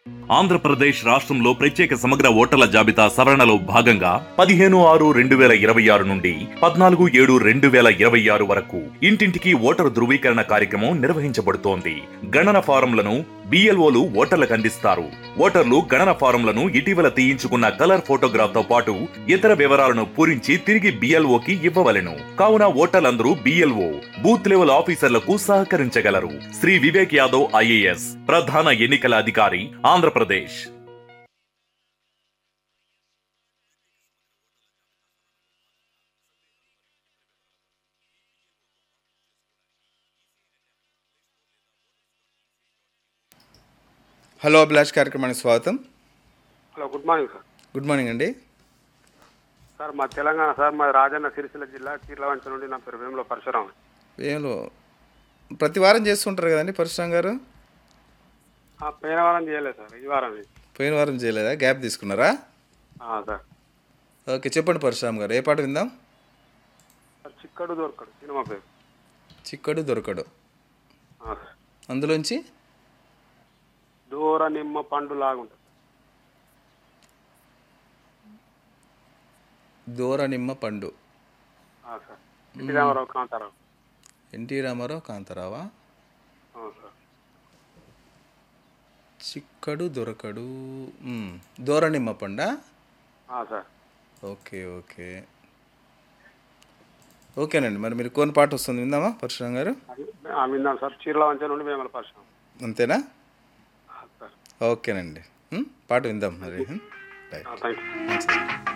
ఆంధ్రప్రదేశ్ రాష్ట్రంలో ప్రత్యేక సమగ్ర ఓటర్ల జాబితా సవరణలో భాగంగా పదిహేను ఆరు రెండు వేల ఇరవై ఆరు నుండి పద్నాలుగు ఏడు రెండు వేల ఇరవై ఆరు వరకు ఇంటింటికి ఓటరు ధృవీకరణ కార్యక్రమం నిర్వహించబడుతోంది గణన ఫారంలను బిఎల్ఓలు ఓటర్లకు అందిస్తారు ఓటర్లు గణన ఫారంలను ఇటీవల తీయించుకున్న కలర్ ఫోటోగ్రాఫ్ తో పాటు ఇతర వివరాలను పూరించి తిరిగి బిఎల్ఓకి ఇవ్వవలెను కావున ఓటర్లందరూ బిఎల్ఓ బూత్ లెవెల్ ఆఫీసర్లకు సహకరించగలరు శ్రీ వివేక్ యాదవ్ ఐఏఎస్ ప్రధాన ఎన్నికల అధికారి ఆంధ్రప్రదేశ్ హలో అభిలాష్ కార్యక్రమానికి స్వాగతం hello good morning sir good morning అండి సార్ మా తెలంగాణ సార్ మా రాజన్న సిరిసిల్ల జిల్లా చీర్లవంచ నుండి నా పేరు వేముల పరశురామ్ ఏంలో ప్రతి వారం చేస్తుంటారు కదండి పరశురామ్ గారు ఆ, పోయిన వారం చేయలేదు సార్ ఈ వారం ఇది. పోయిన వారం చేయలేదా గ్యాప్ తీసుకున్నారా ఆ, సార్ ఓకే చెప్పండి పరశురామ్ గారు ఏ పాట విందాం సార్ చిక్కడు దొరకడు సినిమా పేరు చిక్కడు దొరకడు ఆ, సార్ అందులోంచి దూర నిమ్మ పండు లాగుంటుంది దూర నిమ్మ పండు ఆ, సార్ ఇంటి రామారావు కాంతారావు ఎన్టీ రామారావు కాంతారావా ఆ, సార్ చిక్కడు దొరకడు మ్, దూర నిమ్మ పండా ఆ, సార్ ఓకే ఓకే ఓకేనండి మరి మీరు కోన్ పాట వస్తుంది విందామా పరశురామ్ గారు అది- ఆ, విన్నాను సార్ చీర్లవంచ నుండి వేముల పరశురామ్ అంతేనా ఆ, సార్ ఓకేనండి మ్, పాట విందాం మరి మ్, రైట్ థ్యాంక్ యూ మంచిది